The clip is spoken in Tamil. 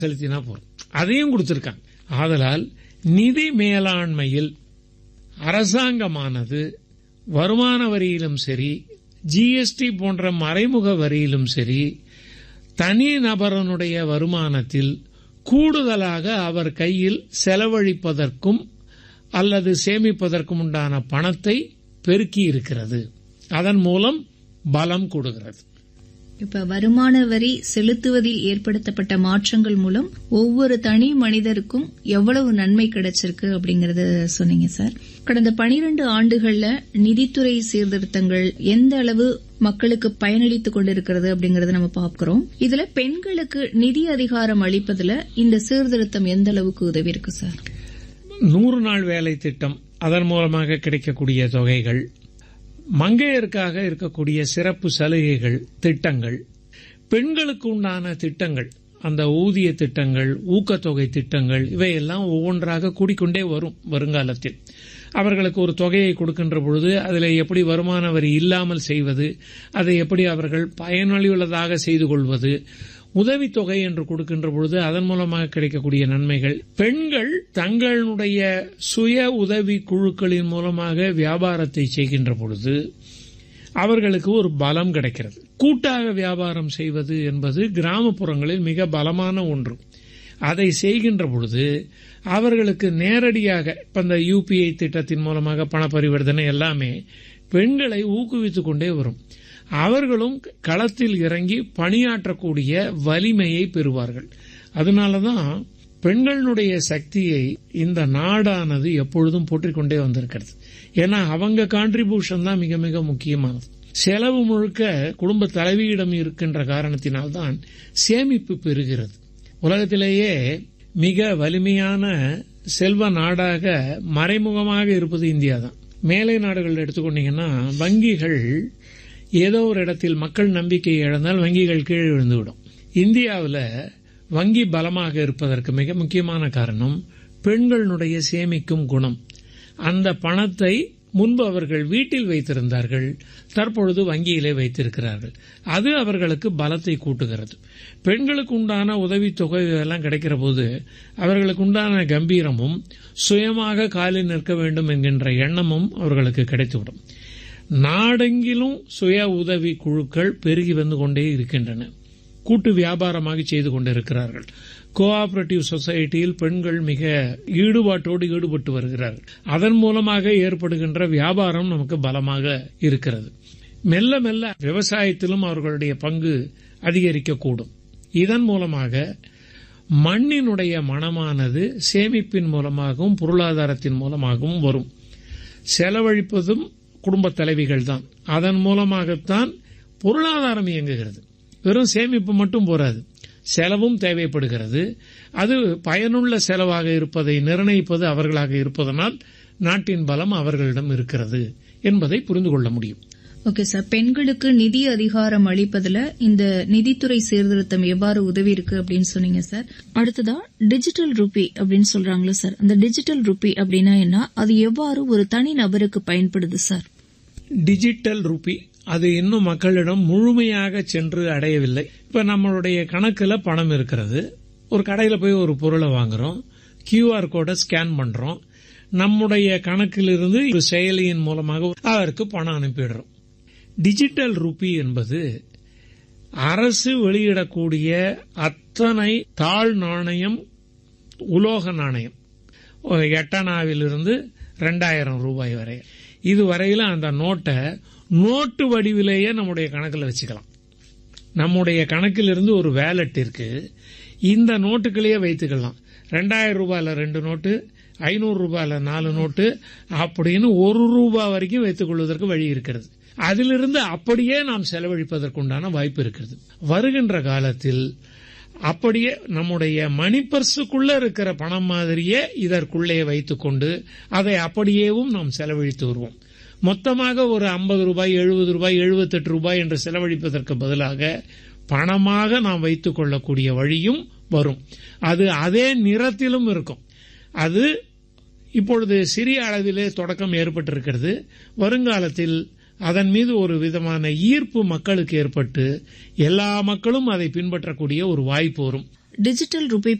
செலுத்தினா போதும் அதையும் கொடுத்திருக்காங்க ஆதலால் நிதி மேலாண்மையில் அரசாங்கமானது வருமான வரியிலும் சரி ஜிஎஸ்டி போன்ற மறைமுக வரியிலும் சரி தனி நபரனுடைய வருமானத்தில் கூடுதலாக அவர் கையில் செலவழிப்பதற்கும் அல்லது சேமிப்பதற்கும் உண்டான பணத்தை பெருக்கி இருக்கிறது அதன் மூலம் பலம் கொடுக்கிறது இப்ப வருமான வரி செலுத்துவதில் ஏற்படுத்தப்பட்ட மாற்றங்கள் மூலம் ஒவ்வொரு தனி மனிதருக்கும் எவ்வளவு நன்மை கிடைச்சிருக்கு அப்படிங்கறத சொன்னீங்க சார் கடந்த பனிரெண்டு ஆண்டுகள்ல நிதித்துறை சீர்திருத்தங்கள் எந்த அளவு மக்களுக்கு பயனளித்துக் கொண்டிருக்கிறது அப்படிங்கறத நம்ம பார்க்கிறோம் இதுல பெண்களுக்கு நிதி அதிகாரம் அளிப்பதுல இந்த சீர்திருத்தம் எந்த அளவுக்கு உதவி இருக்கு சார் நூறு நாள் வேலை திட்டம் அதன் மூலமாக கிடைக்கக்கூடிய தொகைகள் மங்கையருக்காக இருக்கக்கூடிய சிறப்பு சலுகைகள் திட்டங்கள் பெண்களுக்கு உண்டான திட்டங்கள் அந்த ஊதிய திட்டங்கள் ஊக்கத்தொகை திட்டங்கள் இவையெல்லாம் ஒவ்வொன்றாக கூடிக்கொண்டே வரும் வருங்காலத்தில் அவர்களுக்கு ஒரு தொகையை கொடுக்கின்ற பொழுது அதில் எப்படி வருமான வரி இல்லாமல் செய்வது அதை எப்படி அவர்கள் பயனுள்ளதாக செய்து கொள்வது உதவித்தொகை என்று கொடுக்கின்ற பொழுது அதன் மூலமாக கிடைக்கக்கூடிய நன்மைகள் பெண்கள் தங்களுடைய சுய உதவி குழுக்களின் மூலமாக வியாபாரத்தை செய்கின்ற பொழுது அவர்களுக்கு ஒரு பலம் கிடைக்கிறது கூட்டாக வியாபாரம் செய்வது என்பது கிராமப்புறங்களில் மிக பலமான ஒன்று அதை செய்கின்ற பொழுது அவர்களுக்கு நேரடியாக இப்ப இந்த யூபிஐ திட்டத்தின் மூலமாக பண பரிவர்த்தனை எல்லாமே பெண்களை ஊக்குவித்துக் கொண்டே வரும் அவர்களும் களத்தில் இறங்கி பணியாற்றக்கூடிய வலிமையை பெறுவார்கள் அதனாலதான் பெண்களுடைய சக்தியை இந்த நாடானது எப்பொழுதும் போற்றிக்கொண்டே வந்திருக்கிறது ஏன்னா அவங்க கான்ட்ரிபியூஷன் தான் மிக மிக முக்கியமானது செலவு முழுக்க குடும்ப தலைவியிடம் இருக்கின்ற காரணத்தினால்தான் சேமிப்பு பெறுகிறது உலகத்திலேயே மிக வலிமையான செல்வ நாடாக மறைமுகமாக இருப்பது இந்தியா தான் மேலை நாடுகள் எடுத்துக்கொண்டீங்கன்னா வங்கிகள் ஏதோ ஒரு இடத்தில் மக்கள் நம்பிக்கை இழந்தால் வங்கிகள் கீழே விழுந்துவிடும் இந்தியாவில் வங்கி பலமாக இருப்பதற்கு மிக முக்கியமான காரணம் பெண்களுடைய சேமிக்கும் குணம் அந்த பணத்தை முன்பு அவர்கள் வீட்டில் வைத்திருந்தார்கள் தற்பொழுது வங்கியிலே வைத்திருக்கிறார்கள் அது அவர்களுக்கு பலத்தை கூட்டுகிறது பெண்களுக்கு உண்டான உதவித்தொகை எல்லாம் கிடைக்கிற போது அவர்களுக்கு உண்டான கம்பீரமும் சுயமாக காலில் நிற்க வேண்டும் என்கின்ற எண்ணமும் அவர்களுக்கு கிடைத்துவிடும் நாடெங்கிலும் சுய உதவி குழுக்கள் பெருகி வந்து கொண்டே இருக்கின்றன கூட்டு வியாபாரமாக செய்து கொண்டிருக்கிறார்கள் கோஆபரேட்டிவ் சொசைட்டியில் பெண்கள் மிக ஈடுபாட்டோடு ஈடுபட்டு வருகிறார்கள் அதன் மூலமாக ஏற்படுகின்ற வியாபாரம் நமக்கு பலமாக இருக்கிறது மெல்ல மெல்ல விவசாயத்திலும் அவர்களுடைய பங்கு அதிகரிக்கக்கூடும் இதன் மூலமாக மண்ணினுடைய மனமானது சேமிப்பின் மூலமாகவும் பொருளாதாரத்தின் மூலமாகவும் வரும் செலவழிப்பதும் குடும்ப தலைவிகள் தான் அதன் மூலமாகத்தான் பொருளாதாரம் இயங்குகிறது வெறும் சேமிப்பு மட்டும் போராது செலவும் தேவைப்படுகிறது அது பயனுள்ள செலவாக இருப்பதை நிர்ணயிப்பது அவர்களாக இருப்பதனால் நாட்டின் பலம் அவர்களிடம் இருக்கிறது என்பதை புரிந்து கொள்ள முடியும் ஓகே சார் பெண்களுக்கு நிதி அதிகாரம் அளிப்பதுல இந்த நிதித்துறை சீர்திருத்தம் எவ்வாறு உதவி இருக்கு அப்படின்னு சொன்னீங்க சார் அடுத்ததா டிஜிட்டல் ருபி அப்படின்னு சொல்றாங்களா சார் அந்த டிஜிட்டல் ருபி அப்படின்னா என்ன அது எவ்வாறு ஒரு தனி நபருக்கு பயன்படுது சார் டிஜிட்டல் ருபி அது இன்னும் மக்களிடம் முழுமையாக சென்று அடையவில்லை இப்ப நம்மளுடைய கணக்குல பணம் இருக்கிறது ஒரு கடையில போய் ஒரு பொருளை வாங்குறோம் கியூஆர் கோடை ஸ்கேன் பண்றோம் நம்முடைய கணக்கிலிருந்து ஒரு செயலியின் மூலமாக அவருக்கு பணம் அனுப்பிடுறோம் டிஜிட்டல் ருபி என்பது அரசு வெளியிடக்கூடிய அத்தனை தாழ் நாணயம் உலோக நாணயம் எட்டனாவிலிருந்து ரெண்டாயிரம் ரூபாய் வரை இதுவரையில அந்த நோட்டை நோட்டு வடிவிலேயே நம்முடைய கணக்கில் வச்சுக்கலாம் நம்முடைய கணக்கிலிருந்து ஒரு வேலட் இருக்கு இந்த நோட்டுகளையே வைத்துக்கலாம் ரெண்டாயிரம் ரூபாயில ரெண்டு நோட்டு ஐநூறு ரூபாயில நாலு நோட்டு அப்படின்னு ஒரு ரூபாய் வரைக்கும் வைத்துக் கொள்வதற்கு வழி இருக்கிறது அதிலிருந்து அப்படியே நாம் செலவழிப்பதற்குண்டான வாய்ப்பு இருக்கிறது வருகின்ற காலத்தில் அப்படியே நம்முடைய மணிப்பர்சுக்குள்ள இருக்கிற பணம் மாதிரியே இதற்குள்ளே வைத்துக்கொண்டு அதை அப்படியேவும் நாம் செலவழித்து வருவோம் மொத்தமாக ஒரு ஐம்பது ரூபாய் எழுபது ரூபாய் எழுபத்தெட்டு ரூபாய் என்று செலவழிப்பதற்கு பதிலாக பணமாக நாம் வைத்துக் கொள்ளக்கூடிய வழியும் வரும் அது அதே நிறத்திலும் இருக்கும் அது இப்பொழுது சிறிய அளவிலே தொடக்கம் ஏற்பட்டிருக்கிறது வருங்காலத்தில் அதன் மீது ஒரு விதமான ஈர்ப்பு மக்களுக்கு ஏற்பட்டு எல்லா மக்களும் அதை பின்பற்றக்கூடிய ஒரு வாய்ப்பு வரும் டிஜிட்டல் ருபே